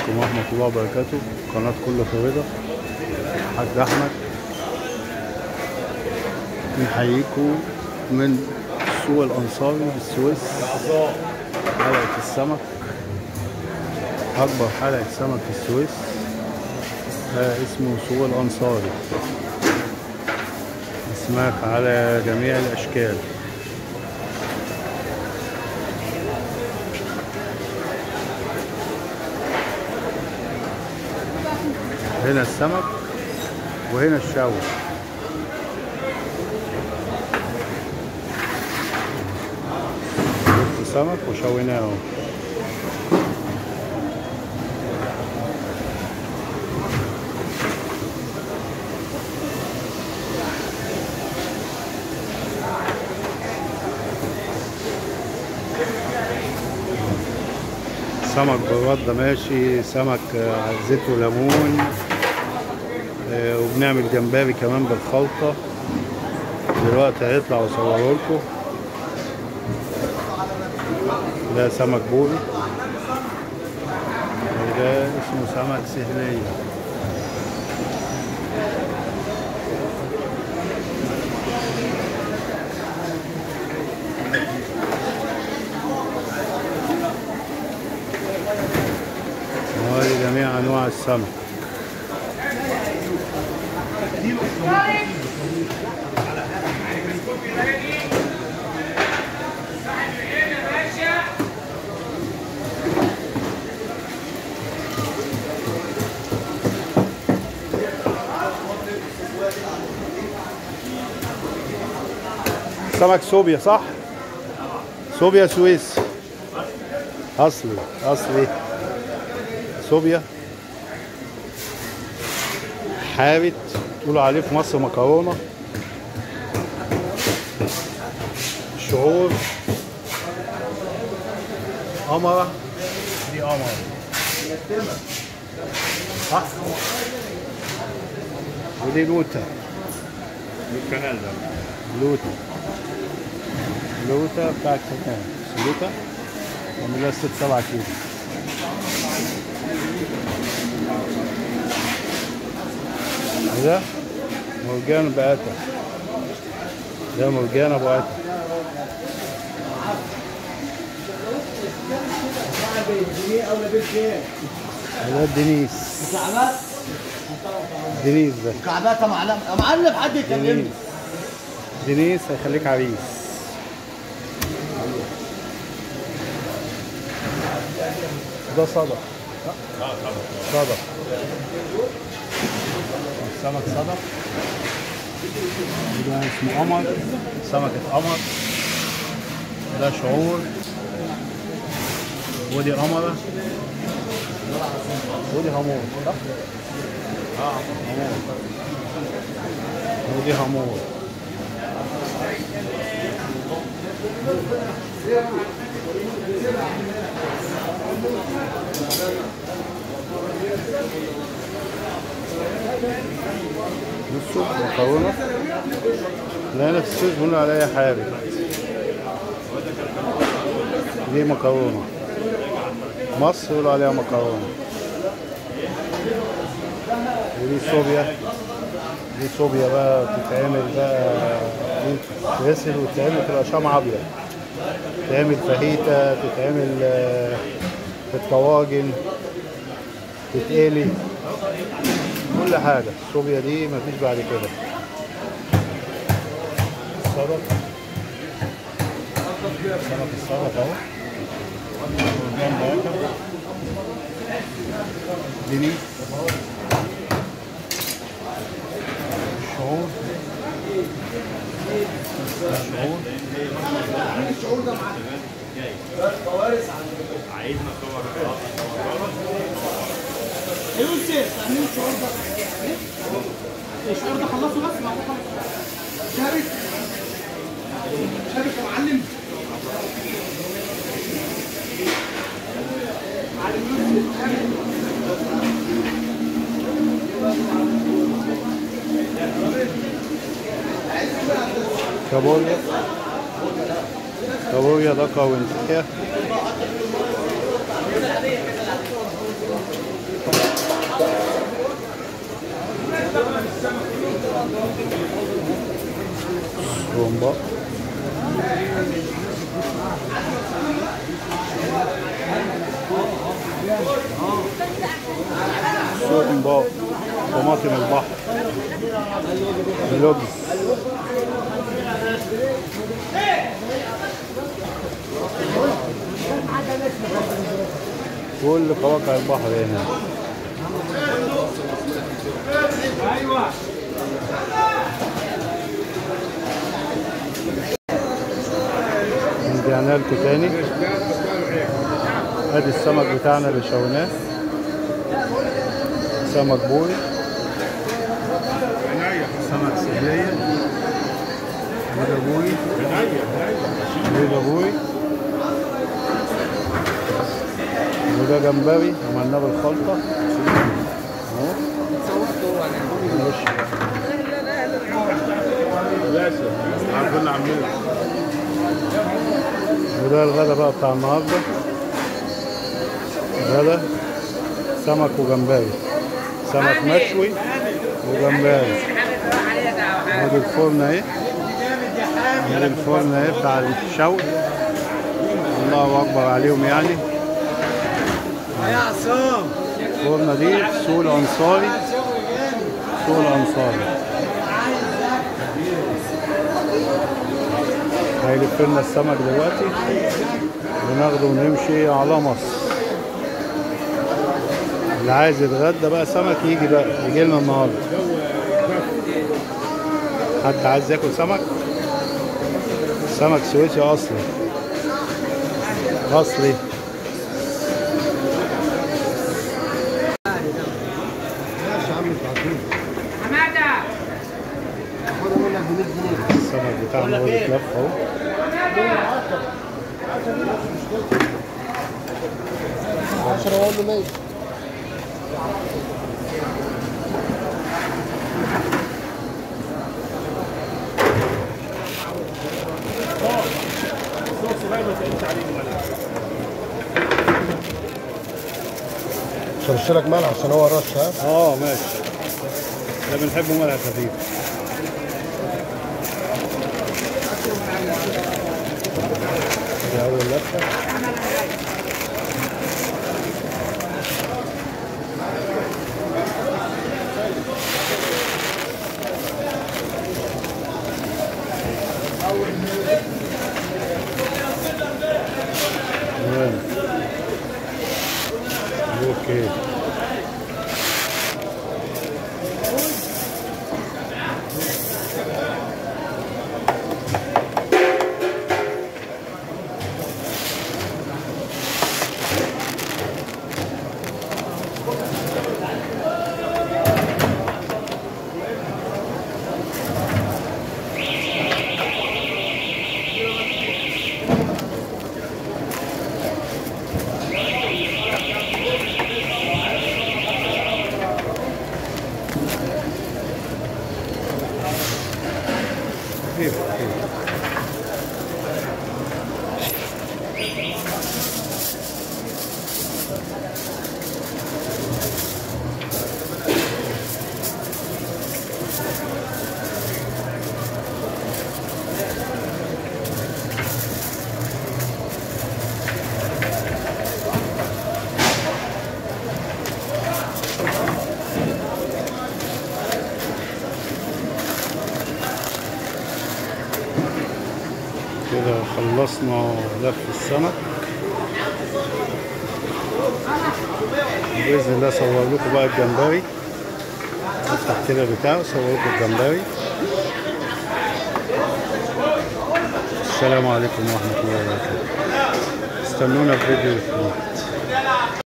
عليكم ورحمة الله وبركاته قناة كل خريطة حاج أحمد نحييكم من سوق الأنصاري بالسويس حلقة السمك أكبر حلقة سمك في السويس ده اسمه سوق الأنصاري أسماك على جميع الأشكال هنا السمك وهنا الشاوي جبت سمك وشويناه اهو. سمك بالرده ماشي سمك آه، على زيت وليمون آه، وبنعمل جمبري كمان بالخلطة دلوقتي هيطلع واصوره لكم ده سمك بوري وده اسمه سمك سهلية وهذه جميع أنواع السمك سمك صوبيا صح؟ صوبيا سويس اصلي اصلي صوبيا حارت تقولوا عليه في مصر مكرونه شعور قمرة دي قمرة صح؟ ودي لوتة الكنال ده لوتة لوتة بتاع الكنان لوتة عاملها ست سبعة كيلو ده مرجان بقاتا ده مرجان ابو قاتا ده الدنيس مكعبات دنيس ده مكعبات يا معلم يا معلم حد يكلمني دنيس دنيس هيخليك عريس ده صدق صدق السمك صدق ده اسمه قمر سمكة قمر ده شعور ودي قمرة ودي هامور صح؟ اه هامور ودي هامور بصوا مكرونة لا هنا في السوق بيقولوا عليها حارق دي مكرونة مصر يقولوا عليها مكرونة ودي صوبيا دي صوبيا بقى تتعمل بقى دي تغسل وتتعمل تبقى شمع ابيض تتعمل فاهيتا تتعمل آه، في الطواجن تتقلي كل حاجة الصوبيا دي مفيش بعد كده الصدف سمك الصدف اهو مرجان باكا دنيس شعور شعور عايزنا صور يوسف عاملين الشعور ده الشعور ده خلصوا بس ما خلص شارك شارك يا معلم كابوريا كابوريا ده قوي رومبا سومبا طماطم البحر لوبس كل فواكه البحر هنا رجعنا لكم تاني ادي السمك بتاعنا اللي شويناه سمك بوري سمك سبلية وده بوري وده بوري وده جمبري عملناه بالخلطة اهو ماشي باشا عارفين عاملين وده الغدا بقى بتاع النهارده غدا سمك وجمبري سمك مشوي وجمبري ادي الفرن اهي ادي الفرن اهي بتاع الشوي الله اكبر عليهم يعني يا عصام الفرنه دي سوق الانصاري سوق الانصاري هيلف لنا السمك دلوقتي وناخده ونمشي على مصر اللي عايز يتغدى بقى سمك يجي بقى يجي لنا النهارده حد عايز ياكل سمك سمك سويسي اصلي اصلي السمك بتاعنا هو بيتلف اهو عشرة اقول له ماشي شرش لك ملح عشان هو رش ها اه ماشي ده بنحبه ملح خفيف دي اول لفه تمام اوكي خفيف خفيف كده خلصنا لف السمك بإذن الله أصور لكم بقى الجمبري افتح كده بتاعه أصور لكم الجمبري السلام عليكم ورحمة الله وبركاته استنونا في فيديو جديد